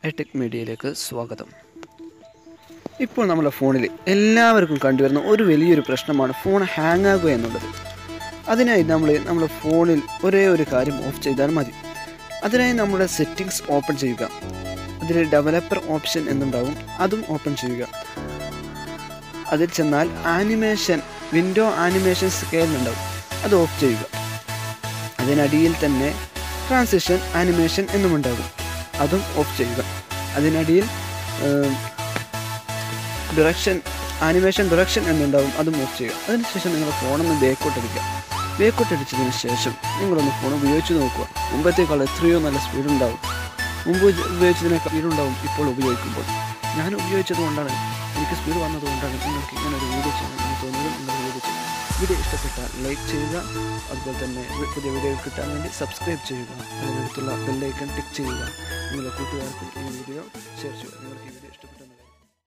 എടെക് മീഡിയയിലേക്ക് സ്വാഗതം ഇപ്പോൾ നമ്മുടെ ഫോണിൽ എല്ലാവർക്കും കണ്ടുവരുന്ന ഒരു വലിയൊരു പ്രശ്നമാണ് ഫോൺ ഹാങ് ആകുക എന്നുള്ളത് അതിനായി നമ്മൾ നമ്മുടെ ഫോണിൽ ഒരേ ഒരു കാര്യം ഓഫ് ചെയ്താൽ മതി അതിനായി നമ്മുടെ സെറ്റിങ്സ് ഓപ്പൺ ചെയ്യുക അതിൽ ഡെവലപ്പർ ഓപ്ഷൻ എന്നുണ്ടാവും അതും ഓപ്പൺ ചെയ്യുക അതിൽ ചെന്നാൽ ആനിമേഷൻ വിൻഡോ ആനിമേഷൻ സ്കെയിൽ ഉണ്ടാവും അത് ഓഫ് ചെയ്യുക അതിനടിയിൽ തന്നെ ട്രാൻസിഷൻ ആനിമേഷൻ എന്നുമുണ്ടാകും അതും ഓഫ് ചെയ്യുക അതിനടിയിൽ ഡിറക്ഷൻ ആനിമേഷൻ ഡിറക്ഷൻ എന്നുണ്ടാകും അതും ഓഫ് ചെയ്യുക അതിനുശേഷം നിങ്ങൾ ഫോണൊന്ന് ബേക്കോട്ട് അടിക്കുക ബേക്കോട്ട് അടിച്ചതിന് ശേഷം നിങ്ങളൊന്ന് ഫോൺ ഉപയോഗിച്ച് നോക്കുക മുമ്പത്തേക്കാൾ എത്രയോ നല്ല സ്പീഡ് ഉണ്ടാവും മുമ്പ് ഉപയോഗിച്ചതിനേക്കാൾ സ്പീഡ് ഉണ്ടാവും ഇപ്പോൾ ഉപയോഗിക്കുമ്പോൾ ഞാൻ ഉപയോഗിച്ചത് കൊണ്ടാണ് എനിക്ക് സ്പീഡ് വന്നതുകൊണ്ടാണ് നിങ്ങൾക്ക് ഇങ്ങനെ ഒരു വീഡിയോ ചെയ്യണമെന്ന് തോന്നുന്നത് നിങ്ങൾ വീഡിയോ ചെയ്യുക വീഡിയോ ഇഷ്ടപ്പെട്ടാൽ ലൈക്ക് ചെയ്യുക അതുപോലെ തന്നെ പുതിയ വീഡിയോ കിട്ടാൻ വേണ്ടി സബ്സ്ക്രൈബ് ചെയ്യുക അതിനടുത്തുള്ള ബെല്ലൈക്കൺ ടിക്ക് ചെയ്യുക നിങ്ങളുടെ കൂട്ടുകാർക്കും ഈ വീഡിയോ ഷെയർ ചെയ്യുക നിങ്ങൾക്ക് ഈ വീഡിയോ ഇഷ്ടപ്പെട്ടു